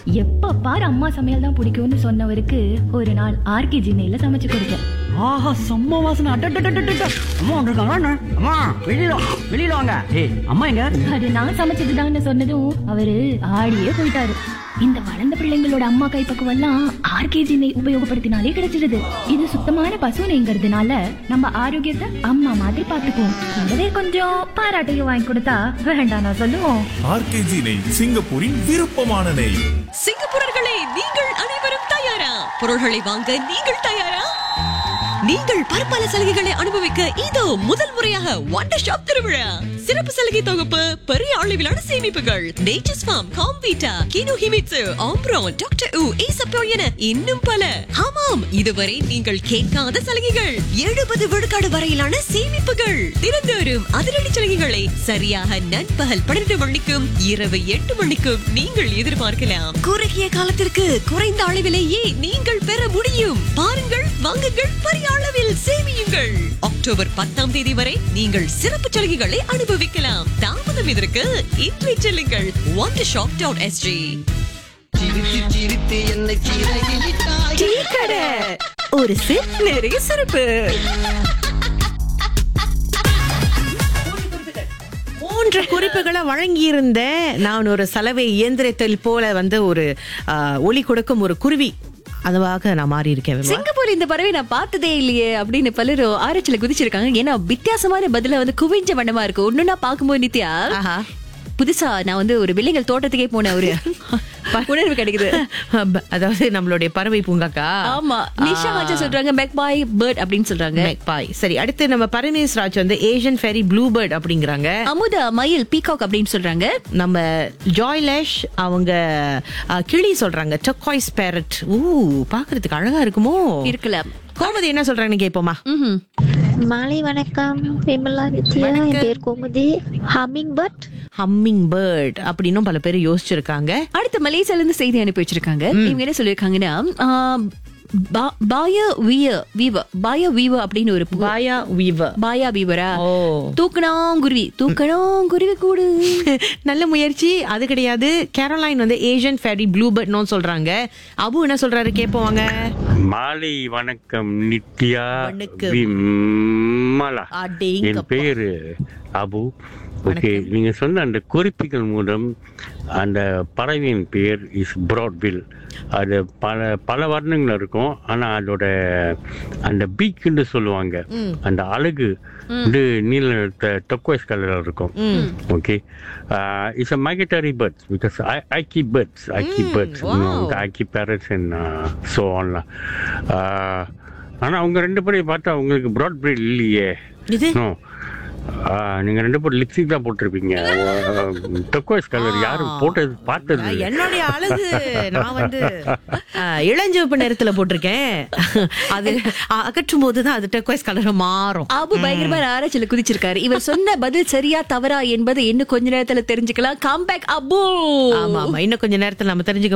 எப்ப பாரு அம்மா சமையல் தான் பிடிக்கும்னு சொன்னவருக்கு ஒரு நாள் ஆர்கே ஜினையில சமைச்சு கொடுத்தேன் ஆஹா செம்ம வாசனை அட்டட்டட்டட்டட்ட அம்மா வந்திருக்காங்க அம்மா வெளியில வா, வெளியில வாங்க ஏய் அம்மா எங்க அது நான் சமைச்சதுதான்னு சொன்னதும் அவரு ஆடியே போயிட்டாரு இந்த வளர்ந்த பிள்ளைங்களோட அம்மா கைப்பக்குவம் எல்லாம் ஆர்கேஜி நெய் உபயோகப்படுத்தினாலே கிடைச்சிடுது இது சுத்தமான பசு நெய்ங்கிறதுனால நம்ம ஆரோக்கியத்தை அம்மா மாதிரி பாத்துக்குவோம் கூடவே கொஞ்சம் பாராட்டையும் வாங்கி கொடுத்தா வேண்டாம் நான் சொல்லுவோம் ஆர்கேஜி நெய் சிங்கப்பூரின் விருப்பமான நெய் சிங்கப்பூரர்களே நீங்கள் அனைவரும் தயாரா பொருள்களை வாங்க நீங்கள் தயாரா நீங்கள் பற்பல சலுகைகளை அனுபவிக்க இதோ முதல் முறையாக வண்டர் ஷாப் திருவிழா சிறப்பு சலுகை தொகுப்பு பெரிய அளவிலான சேமிப்புகள் Nature's Farm Comvita Kinohimitsu ஆம்ப்ரோன் டாக்டர் உ ஈசப்போ என இன்னும் பல ஆமாம் இதுவரை நீங்கள் கேட்காத சலுகைகள் எழுபது விழுக்காடு வரையிலான சேமிப்புகள் தினந்தோறும் அதிரடி சலுகைகளை சரியாக நண்பகல் பன்னிரண்டு மணிக்கும் இரவு எட்டு மணிக்கும் நீங்கள் எதிர்பார்க்கலாம் குறுகிய காலத்திற்கு குறைந்த அளவிலேயே நீங்கள் பெற முடியும் பாருங்கள் வாங்குங்கள் பெரிய அளவில் சேமியுங்கள் அக்டோபர் பத்தாம் தேதி வரை நீங்கள் சிறப்பு சலுகைகளை அனுபவிக்கலாம் தாமதம் இதற்கு இன்றை செல்லுங்கள் one shop dot SG tea கடை ஒரு சிப் நிறைய சிறப்பு மூன்று குறிப்புகளை வழங்கியிருந்த நான் ஒரு சலவை இயந்திரத்தில் போல வந்து ஒரு ஆ, ஒலி கொடுக்கும் ஒரு குருவி அதுவாக நான் மாறி இருக்கேன் விமலா. சிங்கப்பூர் இந்த பறவை நான் பார்த்ததே இல்லையே அப்படின்னு பலரும் ஆராய்ச்சியில குதிச்சிருக்காங்க ஏன்னா வித்தியாசமான பதில வந்து குவிஞ்ச வண்ணமா இருக்கு ஒண்ணுன்னா பாக்கும்போது நித்யா ஆஹா. புதுசா நான் வந்து ஒரு வில்லைகள் தோட்டத்துக்கே போன ஒரு உணர்வு கிடைக்குது அதாவது நம்மளுடைய பறவை பூங்காக்கா ஆமா நிஷா வாஜா சொல்றாங்க மெக்பாய் பேர்ட் அப்படின்னு சொல்றாங்க பாய் சரி அடுத்து நம்ம பரமேஸ் ராஜ் வந்து ஏஷியன் ஃபெரி ப்ளூ பேர்ட் அப்படிங்கிறாங்க அமுதா மயில் பீகாக் அப்படின்னு சொல்றாங்க நம்ம ஜாய்லேஷ் அவங்க ஆ, கிளி சொல்றாங்க டொக்காய்ஸ் பேரட் ஊ பாக்குறதுக்கு அழகா இருக்குமோ இருக்கலாம் கோமதி என்ன சொல்றாங்கன்னு கேட்போமா ம்ஹும். மாலை வணக்கம் விமலா நித்யா என் பேர் Gomathi humming bird humming bird அப்படின்னும் பல பேர் யோசிச்சிருக்காங்க அடுத்து மலேசியால இருந்து செய்தி அனுப்பி வச்சிருக்காங்க இவங்க என்ன சொல்லிருக்காங்கன்னா பாய வீய வீவ பாய வீவ அப்படின்னு ஒரு பு- வாயா வீவர் பாயா வீவரா ஓ. தூக்கணும் குருவி தூக்கணும் குருவி கூடு நல்ல முயற்சி அது கிடையாது கேரோலைன் வந்து ஏஷியன் ஃபேரி ப்ளூ பேர்ட்னு சொல்றாங்க அபு என்ன சொல்றாரு கேட்போம் வாங்க மாலை வணக்கம் நித்யா வணக்கம். விமலா அடேங்கப்பா. என் பேரு அபு ஓகே நீங்க சொன்ன அந்த குறிப்புகள் மூலம் அந்த பறவையின் பெயர் இஸ் பிராட்வில் அது பல பல வர்ணங்கள் இருக்கும் ஆனா அதோட அந்த பீக்குன்னு சொல்லுவாங்க அந்த அழகு வந்து நீல டொக்வைஸ் கலர்ல இருக்கும் okay it's a migratory birds because I I keep birds I keep birds I keep parrots and so ஆன்லாம் ஆனால் அவங்க ரெண்டு பேரையும் பார்த்தா உங்களுக்கு ப்ராட் பிரீட் இல்லையே இது நோ நீங்க ரெண்டு பேரும் லிப்ஸ்டிக் தான் போட்டிருப்பீங்க டொக்வைஸ் கலர் யாரும் போட்டது பார்த்தது என்னுடைய அழகு நான் வந்து ஆ, இளஞ்சிவப்பு நிறத்துல போட்டிருக்கேன் அது அகற்றும் போதுதான் அது டெக்வைஸ் கலர் மாறும் அபு பயங்கரமா ஆராய்ச்சியில குதிச்சிருக்காரு இவர் சொன்ன பதில் சரியா தவறா என்பதை இன்னும் கொஞ்ச நேரத்துல தெரிஞ்சுக்கலாம் கம்பேக் அபு ஆமா ஆமா இன்னும் கொஞ்ச நேரத்துல நம்ம தெரிஞ்சுக்க